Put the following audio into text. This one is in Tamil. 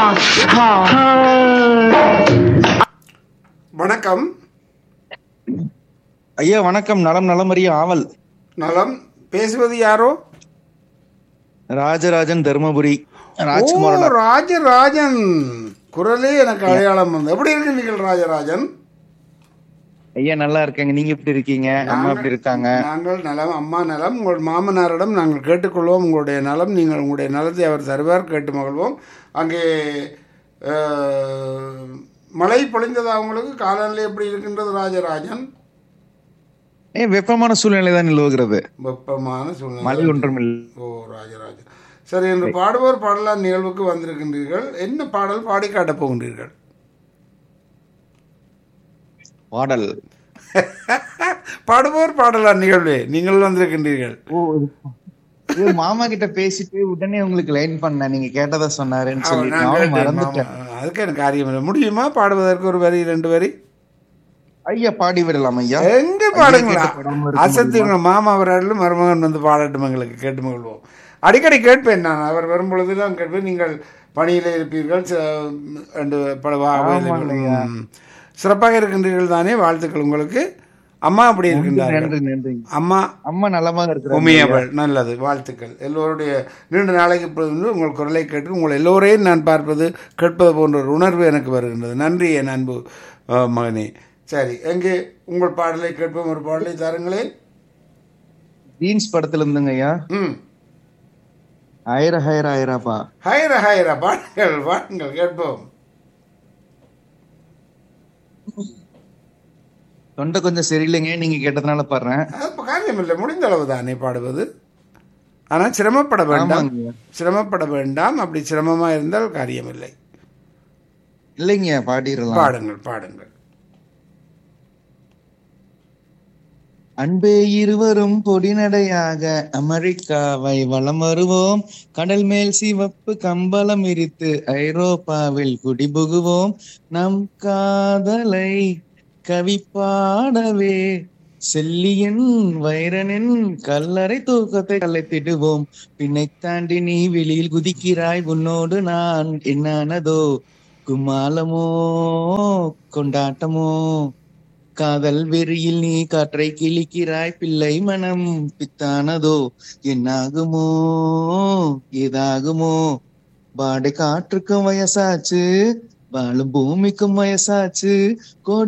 வணக்கம் ஐயா வணக்கம் நலம் நலமறிய ஆவல் நலம் பேசுவது யாரோ ராஜராஜன் தர்மபுரி ஓ ராஜ்குமாரோட ராஜராஜன் குரலே எனக்கு அடையாளம் வந்து எப்படி இருக்கீர்கள் ராஜராஜன் ஐயா நல்லா இருக்கேங்க நீங்க எப்படி இருக்கீங்க அம்மா எப்படி இருக்காங்க நாங்கள் நலம் அம்மா நலம் உங்கள் மாமனாரிடம் நாங்கள் கேட்டுக்கொள்வோம் உங்களுடைய நலம் நீங்கள் உங்களுடைய நலத்தை அவர் தருவார் கேட்டு மகிழ்வோம் அங்கே அஹ், மழை பொழிந்ததா உங்களுக்கு காலநிலை எப்படி இருக்கின்றது ராஜராஜன் ஏ வெப்பமான சூழ்நிலை தான் நிலவுகிறது வெப்பமான சூழ்நிலை மழை ஒன்றும் இல்லை ஓ ராஜராஜன் சரி இன்று பாடுவோர் பாடலாம் நிகழ்வுக்கு வந்திருக்கின்றீர்கள் என்ன பாடல் பாடி காட்டப் போகின்றீர்கள் பாடல் பாடுவோர் பாடலாம் நிகழ்வே நீங்கள் வந்திருக்கின்றீர்கள் ஓ இது மாமா கிட்ட பேசிட்டு உடனே உங்களுக்கு லைன் பண்ண நீங்க கேட்டதா சொன்னாருன்னு அவர் சொல்லி நான் நானும் கேட்டேன், மறந்துட்டேன் மாமா. அதுக்கு எனக்கு காரியம் இல்லை முடியுமா பாடுவதற்கு ஒரு வரி ரெண்டு வரி ஐயா பாடி விடலாம் ஐயா எங்க பாடுங்களா கேட்ட பாடாம இருக்க அசத்தி உங்க மாமா அவர்களும் மருமகன் வந்து பாடட்டும் எங்களுக்கு கேட்டு மகிழ்வோம் அடிக்கடி கேட்பேன் நான் அவர் வரும் பொழுதெல்லாம் கேட்பேன் நீங்கள் பணியில இருப்பீர்கள் ச- ரெண்டு பல வா- வேலைகள். ம். சிறப்பாக இருக்கின்றீர்கள் தானே வாழ்த்துக்கள் உங்களுக்கு அம்மா அப்படி இருக்கின்றார்கள் நன்றி நன்றி அம்மா அம்மா நலமாக இருக்கிறாங்க உமையவள் நல்லது வாழ்த்துக்கள் எல்லோருடைய நீண்ட நாளைக்கு பிறகு உங்கள் குரலை கேட்டு உங்கள் எல்லோரையும் நான் பார்ப்பது கேட்பது போன்ற ஒரு உணர்வு எனக்கு வருகின்றது நன்றி என் அன்பு அஹ், மகனே சரி எங்கே உங்கள் பாடலை கேட்போம் ஒரு பாடலை தாருங்களேன் ஜீன்ஸ் படத்துல இருந்துங்க ஐயா ம் ஆயிர ஹைர ஆயிராப்பா ஹைர ஹைர பாடுங்கள் பாடுங்கள் கேட்போம் தொண்டை கொஞ்சம் சரியில்லைங்க நீங்க கேட்டதுனால பாடுறேன் அது இப்ப காரியம் இல்லை முடிந்த அளவு தானே பாடுவது ஆனால் சிரமப்பட வேண்டாம் ஆமாங்க சிரமப்பட வேண்டாம் அப்படி சிரமமா இருந்தால் காரியம் இல்லை இல்லைங்க பாடிடலாம் பாடுங்கள் பாடுங்கள் அன்பே இருவரும் பொடிநடையாக அமெரிக்காவை வலம் வருவோம் கடல் மேல் சிவப்பு கம்பளம் விரித்து ஐரோப்பாவில் குடிபுகுவோம் நம் காதலை கவி பாடவே செல்லியன் வைரனின் கல்லறை தூக்கத்தை கலைத்திடுவோம் பின்னை தாண்டி நீ வெளியில் குதிக்கிறாய் உன்னோடு நான் என்னானதோ கும்மாளமோ கொண்டாட்டமோ காதல் வெறியில் நீ காற்றை கிழிக்கிறாய் பிள்ளை மனம் பித்தானதோ என்னாகுமோ ஏதாகுமோ பாடை காற்றுக்கும் வயசாச்சு வாழும் பூமிக்கும் வயசாச்சு கோடி